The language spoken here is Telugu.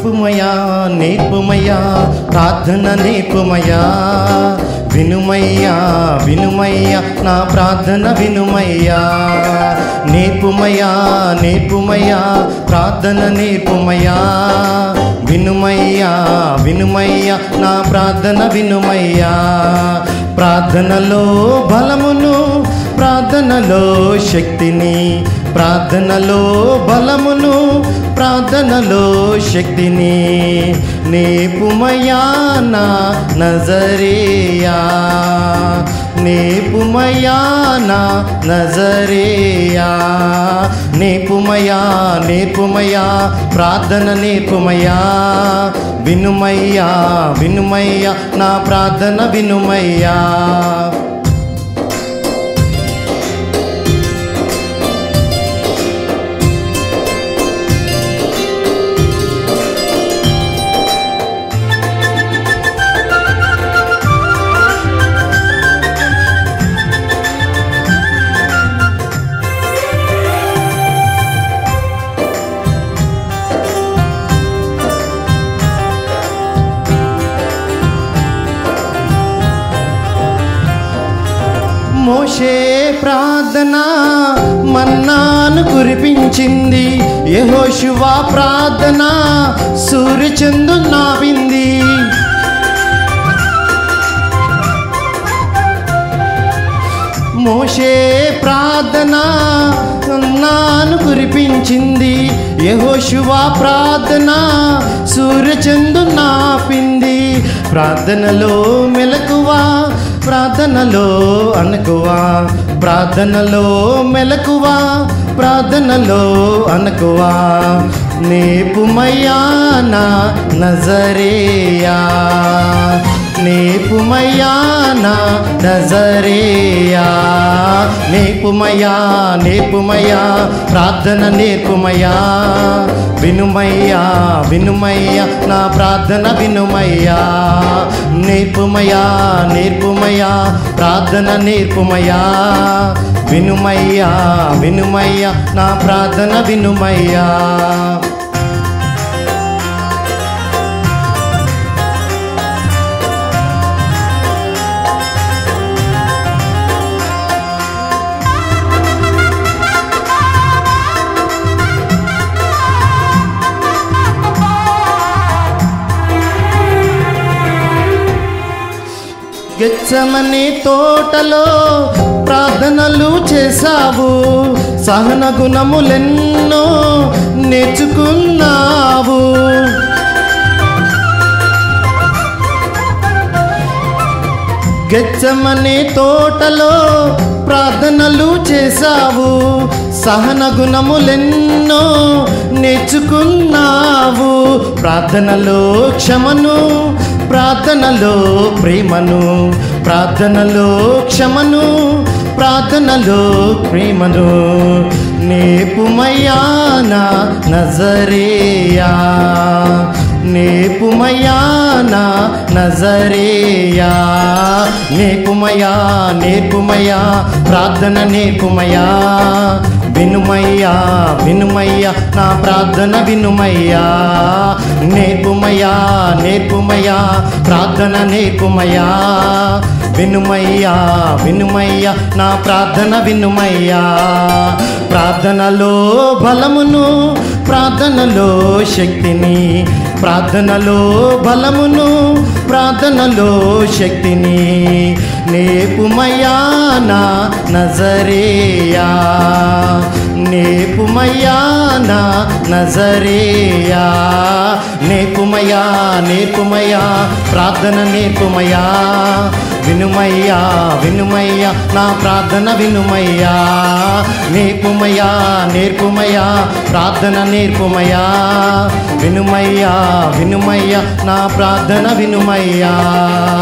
నేర్పుమయా నేర్పుమయా ప్రార్థన నేర్పుమయా వినుమయ్యా వినుమయ్యా నా ప్రార్థన వినుమయ్యా నేర్పుమయ్యా నేర్పుమయ్యా ప్రార్థన నేర్పుమయ్యా వినుమయ్యా వినుమయ్యా నా ప్రార్థన వినుమయ్యా ప్రార్థనలో బలమును ప్రార్థనలో శక్తిని ప్రార్థనలో బలమును ప్రార్థనలో శక్తిని నేపుమయా నా నజరేయా నేపుమయా నా నజరేయా నేపుమయా నేర్పుమయా ప్రార్థన నేర్పుమయా వినుమయ్యా వినుమయ్యా నా ప్రార్థన వినుమయ్యా మోషే ప్రార్థన మన్నాను కురిపించింది యెహోషువా ప్రార్థన సూర్యచందు నావింది మోషే ప్రార్థన నాను కురిపించింది యెహోషువా ప్రార్థన సూర్యచందు నాపింది ప్రార్థనలో మెలకువా ప్రార్థనలో అనుకువా ప్రార్థనలో మెలకువా ప్రార్థనలో అనుకువా నేపుమయ్యా నా నజరేయా నేపుమయ్యా నా నజరేయా నేపుమయ్యా నేపుమయ్యా ప్రార్థన నేర్పుమయ్యా వినుమయ్యా వినుమయ్యా నా ప్రార్థన వినుమయ్యా నేర్పుమయ్యా నేర్పుమయ్యా ప్రార్థన నేర్పుమయ్యా వినుమయ్యా వినుమయ్యా నా ప్రార్థన వినుమయ్యా గెచ్చమని తోటలో ప్రార్థనలు చేశావు సహన గుణములెన్నో నేర్చుకున్నావు గెచ్చమని తోటలో ప్రార్థనలు చేశావు సహన గుణములెన్నో నేర్చుకున్నావు ప్రార్థనలో క్షమను ప్రార్థనలో ప్రేమను ప్రార్థనలో క్షమను ప్రార్థనలో ప్రేమను నేపుమయ్యా నా నజరేయా నేపుమయ్యా నా నజరేయా నేపుమయ్యా నేర్పుమయ్యా ప్రార్థన నేర్పుమయ్యా వినుమయ్యా వినుమయ్యా నా ప్రార్థన వినుమయ్యా నేర్పుమయ్యా నేర్పుమయ్యా ప్రార్థన నేర్పుమయ్యా వినుమయ్యా వినుమయ్యా నా ప్రార్థన వినుమయ్యా ప్రార్థనలో బలమును ప్రార్థనలో శక్తిని ప్రార్థనలో బలమును ప్రార్థనలో శక్తిని నేపుమయ్యా నా నజరేయా నేపుమయ్యా నా నజరేయా నేపుమయ్యా నేర్పుమయ్యా ప్రార్థన నేర్పుమయ్యా వినుమయ్యా వినుమయ్యా నా ప్రార్థన వినుమయ్యా నేర్పుమయ్యా నేర్పుమయ్యా ప్రార్థన నేర్పుమయ్యా వినుమయ్యా వినుమయ్యా నా ప్రార్థన వినుమయ్యా